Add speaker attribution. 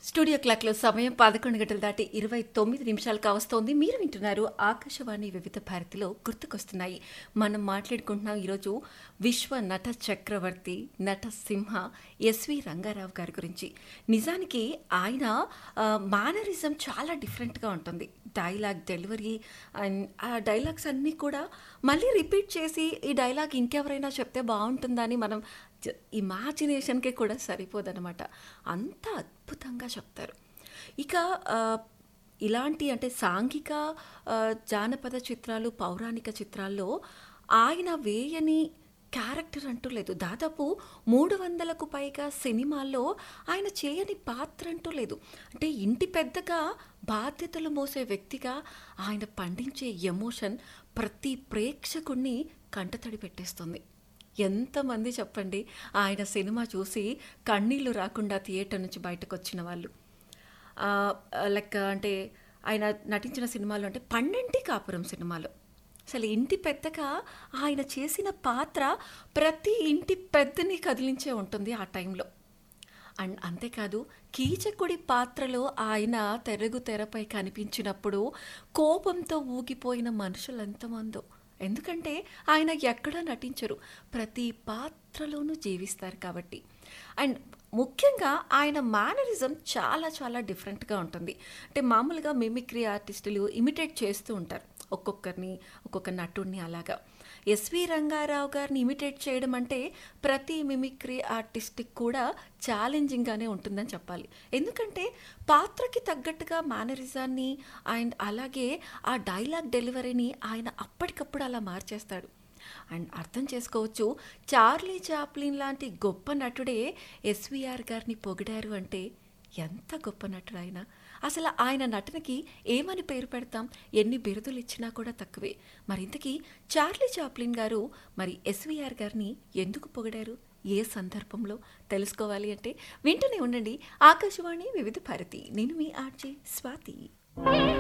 Speaker 1: studio క్లాక్లో సమయం పదకొండు గంటలు దాటి ఇరవై తొమ్మిది నిమిషాలు కావస్తోంది మీరు వింటున్నారు ఆకాశవాణి వివిధ భారతిలో గుర్తుకొస్తున్నాయి మనం మాట్లాడుకుంటున్నాం ఈరోజు విశ్వ నట చక్రవర్తి నట సింహ ఎస్వి రంగారావు గారి గురించి నిజానికి ఆయన మేనరిజం చాలా డిఫరెంట్గా ఉంటుంది డైలాగ్ డెలివరీ అండ్ ఆ డైలాగ్స్ అన్నీ కూడా మళ్ళీ రిపీట్ చేసి ఈ డైలాగ్ ఇంకెవరైనా చెప్తే బాగుంటుందని మనం ఇమాజినేషన్కి కూడా సరిపోదన్నమాట అంత అద్భుతంగా చెప్తారు ఇక ఆ, ఇలాంటి అంటే సాంఘిక ఆ, జానపద చిత్రాలు పౌరాణిక చిత్రాల్లో ఆయన వేయని క్యారెక్టర్ అంటూ లేదు దాదాపు మూడు వందలకు పైగా సినిమాల్లో ఆయన చేయని పాత్ర అంటూ లేదు అంటే ఇంటి పెద్దగా బాధ్యతలు మోసే వ్యక్తిగా ఆయన పండించే ఎమోషన్ ప్రతి ప్రేక్షకుణ్ణి కంటతడి పెట్టేస్తుంది ఎంతమంది చెప్పండి ఆయన సినిమా చూసి కన్నీళ్లు రాకుండా థియేటర్ నుంచి బయటకు వచ్చిన వాళ్ళు ఆ, లెక్క అంటే ఆయన నటించిన సినిమాలు అంటే పన్నెంటి కాపురం సినిమాలో అసలు ఇంటి పెద్దగా ఆయన చేసిన పాత్ర ప్రతి ఇంటి పెద్దని కదిలించే ఉంటుంది ఆ టైంలో అండ్ అంతేకాదు కీచకుడి పాత్రలో ఆయన తెరగు తెరపై కనిపించినప్పుడు కోపంతో ఊగిపోయిన మనుషులు ఎంతమందో ఎందుకంటే ఆయన ఎక్కడా నటించరు ప్రతి పాత్రలోనూ జీవిస్తారు కాబట్టి అండ్ ముఖ్యంగా ఆయన మేనరిజం చాలా చాలా డిఫరెంట్గా ఉంటుంది అంటే మామూలుగా మిమిక్రీ ఆర్టిస్టులు ఇమిటేట్ చేస్తూ ఉంటారు ఒక్కొక్కరిని ఒక్కొక్క నటుడిని అలాగా ఎస్వి రంగారావు గారిని ఇమిటేట్ చేయడం అంటే ప్రతి మిమిక్రీ ఆర్టిస్ట్కి కూడా ఛాలెంజింగ్గానే ఉంటుందని చెప్పాలి ఎందుకంటే పాత్రకి తగ్గట్టుగా మేనరిజాన్ని అండ్ అలాగే ఆ డైలాగ్ డెలివరీని ఆయన అప్పటికప్పుడు అలా మార్చేస్తాడు అండ్ అర్థం చేసుకోవచ్చు చార్లీ చాప్లిన్ లాంటి గొప్ప నటుడే ఎస్విఆర్ గారిని పొగిడారు అంటే ఎంత గొప్ప నటుడు ఆయన అసలు ఆయన నటనకి ఏమని పేరు పెడతాం ఎన్ని బిరుదులు ఇచ్చినా కూడా తక్కువే మరి ఇంతకీ చార్లీ చాప్లిన్ గారు మరి ఎస్విఆర్ గారిని ఎందుకు పొగిడారు ఏ సందర్భంలో తెలుసుకోవాలి అంటే వింటూనే ఉండండి ఆకాశవాణి వివిధ భారతి నేను మీ ఆర్జే స్వాతి